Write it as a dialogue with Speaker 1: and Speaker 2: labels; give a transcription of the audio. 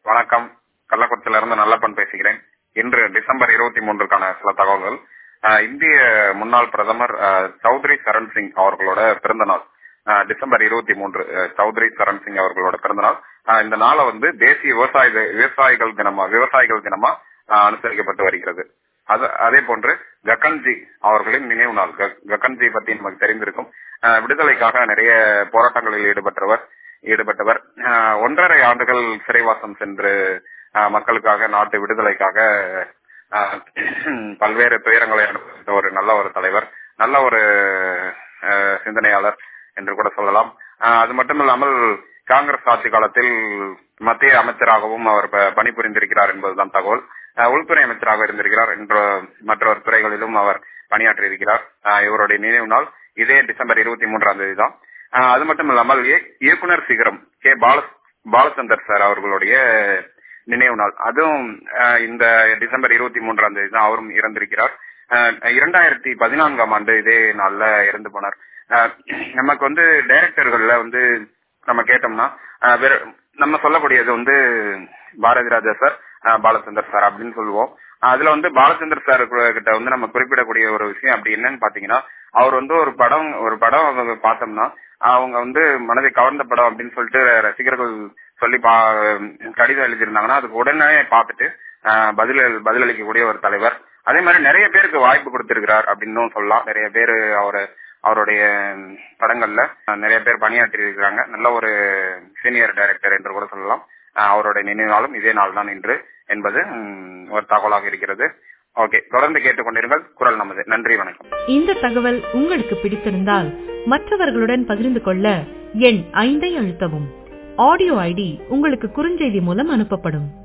Speaker 1: வணக்கம் கள்ளக்குறிச்சியில இருந்து நல்லப்பன் பேசுகிறேன் இன்று டிசம்பர் இருபத்தி மூன்றுக்கான சில தகவல்கள் அஹ், இந்திய முன்னாள் பிரதமர் அஹ், சௌத்ரி சரண் சிங் அவர்களோட பிறந்த நாள் அஹ், டிசம்பர் இருபத்தி மூன்று அஹ், சௌத்ரி சரண் சிங் அவர்களோட பிறந்த நாள் அஹ், இந்த நாளை வந்து தேசிய விவசாய விவசாயிகள் தினமா விவசாயிகள் தினமா அஹ், அனுசரிக்கப்பட்டு வருகிறது அது அதே போன்று கக்கன்ஜி அவர்களின் நினைவு நாள் க- கக்கன்ஜி பத்தி நமக்கு தெரிந்திருக்கும் அஹ், விடுதலைக்காக நிறைய போராட்டங்களில் ஈடுபட்டவர் ஈடுபட்டவர் அஹ், ஒன்றரை ஆண்டுகள் சிறைவாசம் சென்று அஹ், மக்களுக்காக நாட்டு விடுதலைக்காக அஹ், பல்வேறு துயரங்களை அனுபவித்த ஒரு நல்ல ஒரு தலைவர் நல்ல ஒரு அஹ், சிந்தனையாளர் என்று கூட சொல்லலாம் அஹ், அது மட்டுமில்லாமல் காங்கிரஸ் ஆட்சி காலத்தில் மத்திய அமைச்சராகவும் அவர் ப- பணிபுரிந்திருக்கிறார் என்பதுதான் தகவல் அஹ், உள்துறை அமைச்சராக இருந்திருக்கிறார் என்ற மற்றொரு துறைகளிலும் அவர் பணியாற்றி இருக்கிறார் இவருடைய நினைவு நாள் இதே டிசம்பர் இருபத்தி மூன்றாம் தேதி தான் அஹ், அது மட்டும் இல்லாமல் இய- இயக்குனர் சிகரம் கே பால பாலச்சந்தர் சார் அவர்களுடைய நினைவு நாள் அதுவும் அஹ், இந்த டிசம்பர் இருபத்தி மூன்றாம் தேதி தான் அவரும் இறந்திருக்கிறார் அஹ், இரண்டாயிரத்தி பதினான்காம் ஆண்டு இதே நாள்ல இறந்து போனார் அஹ், நமக்கு வந்து டைரக்டர்கள்ல வந்து நம்ம கேட்டோம்னா அஹ், வெறு- நம்ம சொல்லக்கூடியது வந்து பாரதி ராஜா சார் அஹ், பாலச்சந்தர் சார் அப்படின்னு சொல்லுவோம் அதுல வந்து பாலச்சந்தர் சார் கிட்ட வந்து நம்ம குறிப்பிடக்கூடிய ஒரு விஷயம் அப்படி என்னன்னு பாத்தீங்கன்னா அவர் வந்து ஒரு படம் ஒரு படம் அவங்க பார்த்தோம்னா அவங்க வந்து மனதை கவர்ந்த படம் அப்படின்னு சொல்லிட்டு ரசிகர்கள் சொல்லி பா கடிதம் எழுதியிருந்தாங்கன்னா அதுக்கு உடனே பார்த்துட்டு ஆஹ், பதில் பதிலளிக்கக்கூடிய ஒரு தலைவர் அதே மாதிரி நிறைய பேருக்கு வாய்ப்பு கொடுத்திருக்கிறார் அப்படின்னும் சொல்லலாம் நிறைய பேர் அவர் அவருடைய படங்கள்ல ஆஹ், நிறைய பேர் பணியாற்றி இருக்கிறாங்க நல்ல ஒரு சீனியர் டைரக்டர் என்று கூட சொல்லலாம் ஆஹ், அவருடைய நினைவு நாளும் இதே நாள் தான் இன்று என்பது ம், ஒரு தகவலாக இருக்கிறது ஓகே தொடர்ந்து கேட்டுக்கொண்டிருங்கள் குரல் நமது நன்றி வணக்கம்
Speaker 2: இந்த தகவல் உங்களுக்கு பிடித்திருந்தால் மற்றவர்களுடன் பகிர்ந்து கொள்ள எண் ஐந்தை அழுத்தவும் ஆடியோ ஐடி உங்களுக்கு குறுஞ்செய்தி மூலம் அனுப்பப்படும்